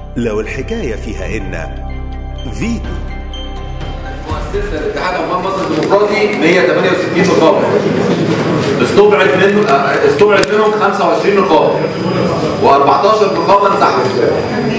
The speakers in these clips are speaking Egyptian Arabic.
لو الحكاية فيها إن فيتو مؤسسه الاتحاد عمال مصر الديمقراطي 168 نقابه استبعد منه آه، استبعد منهم 25 نقابه و14 نقابه انسحبوا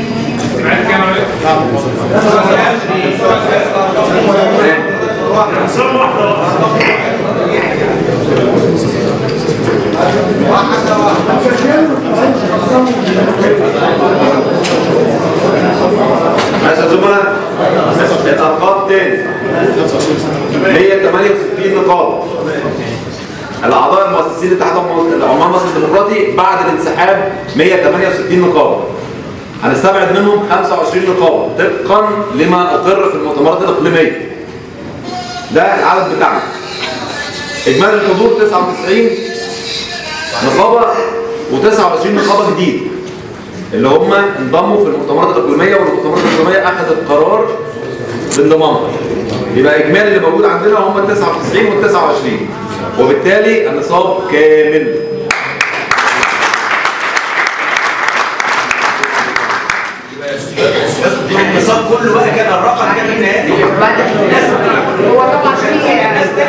ماشي يا زملاء الارقام تاني 168 نقابه الاعضاء المؤسسين لاتحاد العمال مصر الديمقراطي بعد الانسحاب 168 نقابه هنستبعد منهم 25 نقابه طبقا لما اقر في المؤتمرات الاقليميه ده العدد بتاعنا اجمالي الحضور 99 نقابه و29 نقابه جديد اللي هم انضموا في المؤتمرات الاقليميه والمؤتمرات الاقليميه اخذت قرار بانضمامهم يبقى اجمالي اللي موجود عندنا هم ال 99 وال 29 وبالتالي النصاب كامل النظام كله بقى كده الرقم كده النهائي هو طبعا في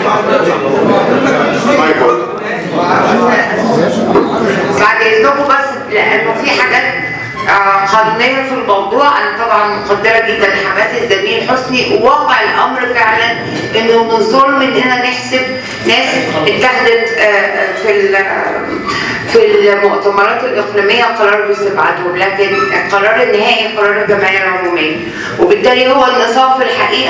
بعد اذنكم بس لانه في حاجات آه، قانونيه في الموضوع انا طبعا مقدره جدا حماس الزميل حسني وواقع الامر فعلا انه من الظلم اننا نحسب ناس اتخذت آه، في ال- في المؤتمرات الاقليميه قرار باستبعادهم لكن القرار النهائي قرار الجمعيه العموميه وبالتالي هو النصاب في الحقيقه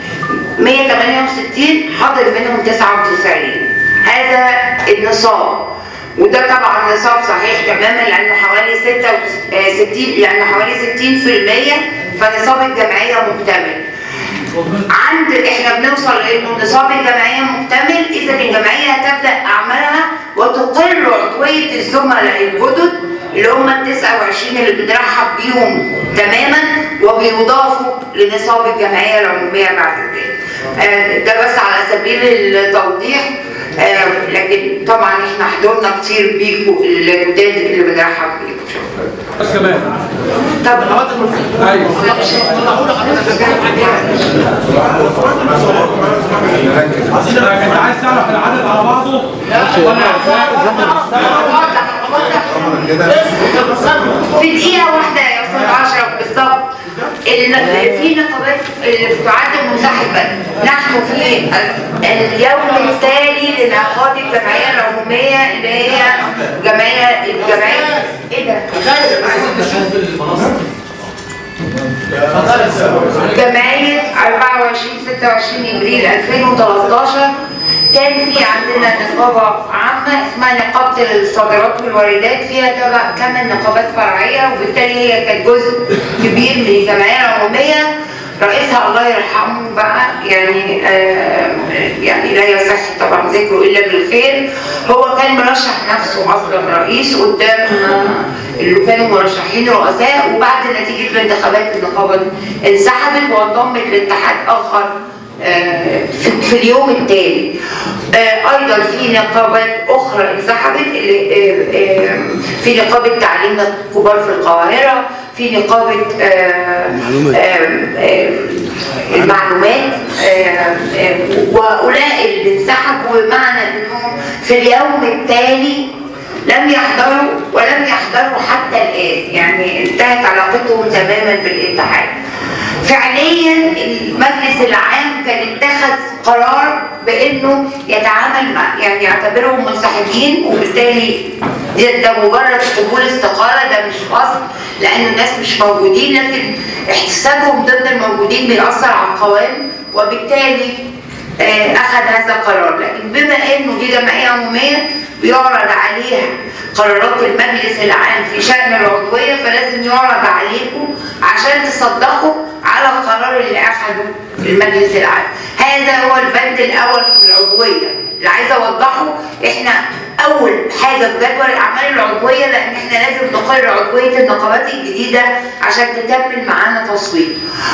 168 حاضر منهم 99 هذا النصاب وده طبعا نصاب صحيح تماما لانه حوالي 66 لانه حوالي 60% فنصاب الجمعيه مكتمل عند احنا بنوصل لانه نصاب الجمعيه مكتمل اذا الجمعيه هتبدا اعمالها وتقر عضويه الزملاء الجدد اللي هم ال 29 اللي بنرحب بيهم تماما وبيضافوا لنصاب الجمعيه العموميه بعد ذلك. آه، ده بس على سبيل التوضيح آه، لكن طبعا احنا حضرنا كتير بيكوا الجداد اللي بنرحب بيكم شكرا. بس كمان طب ايوه انت عايز تعرف العدد على بعضه في دقيقة واحدة يا أستاذ أشرف بالظبط ال- في نقابات اللي بتعد منسحبة نحن في ال- اليوم التالي لنقاط الجمعية العمومية اللي هي جمعية الجمعية إيه ده؟ جمعية 24 26 ابريل 2013 كان في عندنا نقابة عامة اسمها نقابة الصادرات والواردات فيها تبع ثمان نقابات فرعية وبالتالي هي كانت جزء كبير من الجمعية العمومية رئيسها الله يرحمه بقى يعني آه يعني لا يصح طبعا ذكره الا بالخير هو كان مرشح نفسه اصلا رئيس قدام آه اللي كانوا مرشحين رؤساء وبعد نتيجه الانتخابات النقابه دي انسحبت وانضمت لاتحاد اخر آه، في في اليوم التالي آه، ايضا في نقابات اخرى انسحبت اللي- آه، آه، في نقابه تعليم الكبار في القاهره في نقابه آه، آه، آه، المعلومات آه، آه، وهؤلاء اللي انسحبوا بمعنى انهم في اليوم التالي لم يحضروا ولم يحضروا حتى الآن يعني انتهت علاقتهم تماما بالاتحاد فعليا المجلس العام كان اتخذ قرار بانه يتعامل مع يعني يعتبرهم منسحبين وبالتالي ده, ده مجرد قبول استقاله ده مش فصل لان الناس مش موجودين لكن احتسابهم ضمن الموجودين بيأثر على القوام وبالتالي آه، اخذ هذا القرار لكن بما انه دي جمعيه عموميه بيعرض عليها قرارات المجلس العام في شأن العضوية فلازم يعرض عليكم عشان تصدقوا على القرار اللي أخده المجلس العام هذا هو البند الأول في العضوية اللي عايزة أوضحه إحنا أول حاجة في جدول الأعمال العضوية لأن إحنا لازم نقر عضوية النقابات الجديدة عشان تكمل معانا تصويت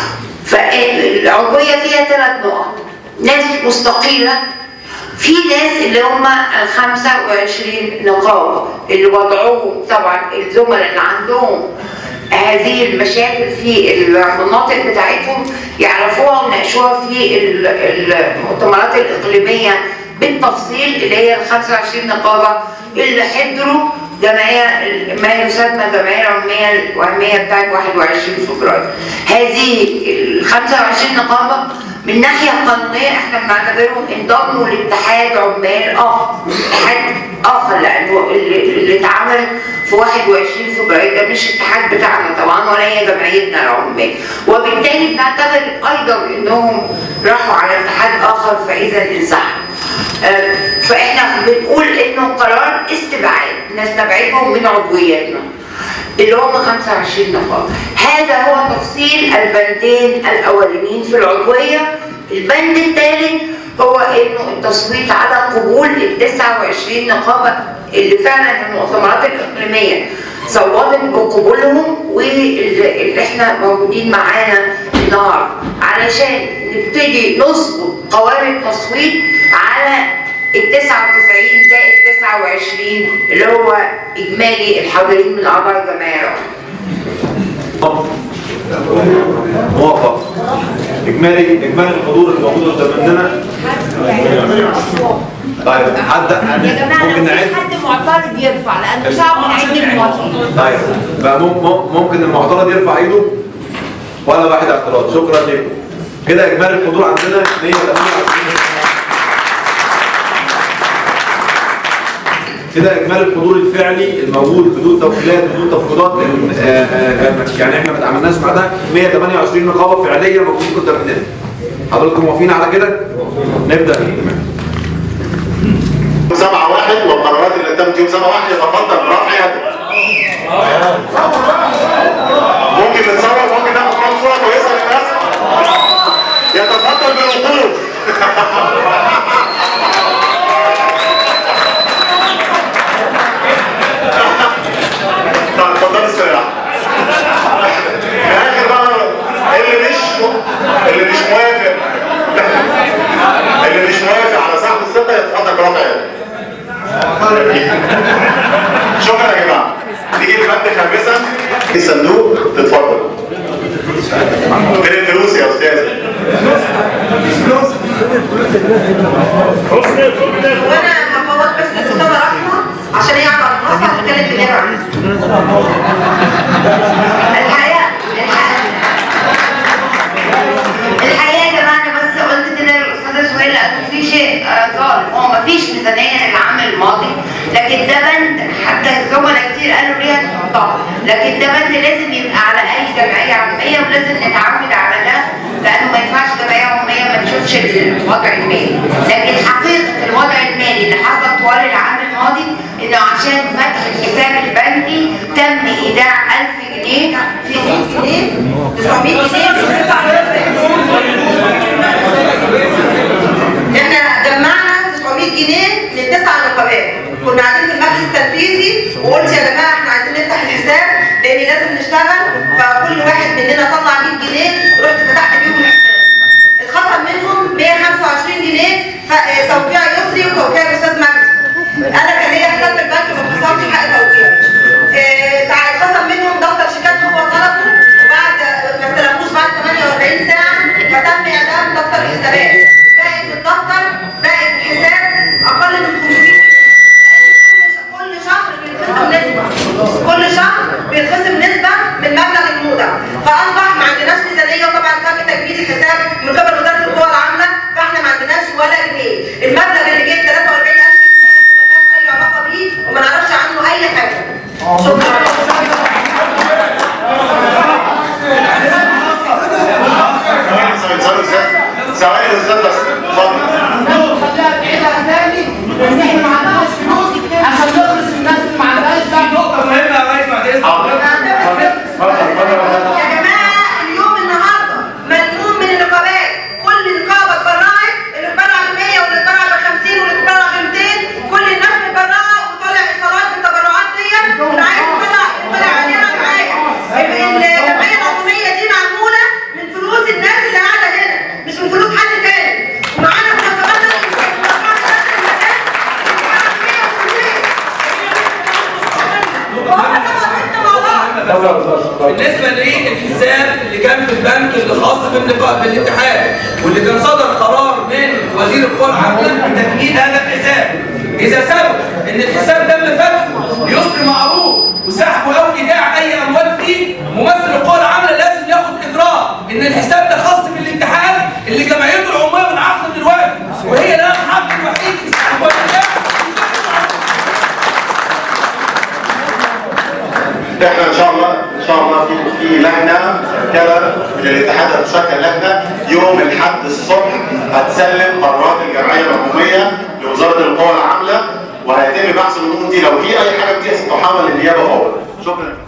فالعضوية فيها ثلاث نقط ناس مستقيلة في ناس اللي هم ال 25 نقابة اللي وضعوهم طبعا الزملاء اللي عندهم هذه المشاكل في المناطق بتاعتهم يعرفوها ويناقشوها في ال- المؤتمرات الإقليمية بالتفصيل اللي هي ال 25 نقابة اللي حضروا جمعية ما يسمى جمعية العمومية الوهمية بتاعت 21 فبراير. هذه ال 25 نقابة من ناحية قانونية احنا بنعتبرهم انضموا لاتحاد عمال اخر، اتحاد اخر لانه اللي اللي اتعمل في 21 فبراير ده مش اتحاد بتاعنا طبعا ولا هي جمعيتنا العمال، وبالتالي بنعتبر ايضا انهم راحوا على اتحاد اخر فاذا انسحبوا. آه، فاحنا بنقول انه قرار استبعاد نستبعدهم من عضويتنا اللي هم 25 نقابه هذا هو تفصيل البندين الاولانيين في العضويه البند الثالث هو انه التصويت على قبول ال 29 نقابه اللي فعلا المؤتمرات الاقليميه صوتت بقبولهم واللي احنا موجودين معانا النهارده علشان نبتدي نظبط قوائم التصويت على ال 99 زائد 29 اللي هو اجمالي الحاضرين من اعضاء الجمعيه العموميه. موافق اجمالي اجمالي الحضور اللي موجود قدامنا طيب حد يا جماعه ممكن لو نعد في حد معترض يرفع لانه صعب نعد الموافقين طيب بقى مم- مم- ممكن المعترض يرفع ايده ولا واحد اعتراض شكرا لكم كده اجمالي الحضور عندنا 128 كده اجمالي الحضور الفعلي الموجود بدون توكيلات بدون تفويضات لأن- آه، آه، آه، يعني احنا ما تعاملناش مع ده 128 نقابه فعليه موجودين قدامنا حضراتكم موافقين على كده؟ نبدا الاجتماع سبعة واحد والقرارات اللي تمت يوم سبعة واحد يتفضل برفع يده. ممكن نتصور ممكن ناخد كام صورة كويسة للناس؟ يتفضل بالوقوف. طيب اتفضل استريح. اخر بقى اللي مش اللي مش موافق اللي مش موافق على سحب الثقة يتفضل برفع يده. شكرا يا جماعه نيجي لماده خامسه الصندوق تتفضل فين الفلوس يا استاذ وانا هفوت بس الاستاذه رحمه عشان هي على الراسها هتتكلم بالنيابه الحقيقه الحقيقه يا جماعه انا بس قلت كده للاستاذه سهيل لانه في شيء آه، ظاهر هو ما فيش ميزانيه للعام الماضي لكن ده بند حتى الزملاء كتير قالوا ليه هتحطها لكن ده بند لازم يبقى على اي جمعيه عموميه ولازم نتعود على ده لانه ما ينفعش جمعيه عموميه ما تشوفش الوضع المالي لكن حقيقه الوضع المالي اللي حصل طوال العام الماضي انه عشان فتح الحساب البنكي تم ايداع 1000 جنيه في 900 جنيه 900 جنيه احنا جمعنا 900 جنيه من تسع نقابات كنا قاعدين في المجلس التنفيذي وقلت يا جماعه احنا عايزين نفتح الحساب لان لازم نشتغل فكل واحد مننا طلع 100 جنيه رحت فتحت بيهم الحساب اتخصم منهم 125 جنيه ف- توقيع يسري وتوقيع الاستاذ مجدي انا كان ليا حساب في البنك ما اتخصمش حق توقيع اه، تع- اتخصم منهم دفتر شيكات هو طلبه وبعد ما استلموش بعد 48 ساعه فتم اعدام دفتر الحسابات باقي في الدفتر باقي في الحساب اقل من 500 كل شهر بيتخصم نسبة كل شهر بيتخصم نسبة من مبلغ المودع فأصبح ما عندناش ميزانية وطبعا تم تجميد الحساب من قبل وزارة القوى العاملة فاحنا ما عندناش ولا جنيه المبلغ الحساب اللي كان في البنك اللي خاص بالنقاط بالاتحاد واللي كان صدر قرار من وزير القوى العامله بتجميد هذا الحساب اذا ثبت ان الحساب تم فتحه بيسر معروف وسحبه او ايداع اي اموال فيه ممثل القوى العامله لازم ياخد اجراء ان الحساب ده خاص بالاتحاد اللي جمعيته العموميه بتعاقد دلوقتي وهي لها الحق الوحيد في سحب والايداع احنا ان شاء الله ان شاء الله في في لجنه كده من الاتحاد هتشكل لجنه يوم الاحد الصبح هتسلم قرارات الجمعيه العموميه لوزاره القوى العامله وهيتم بحث الامور دي لو في اي حاجه جديده ستحول للنيابه فورا شكرا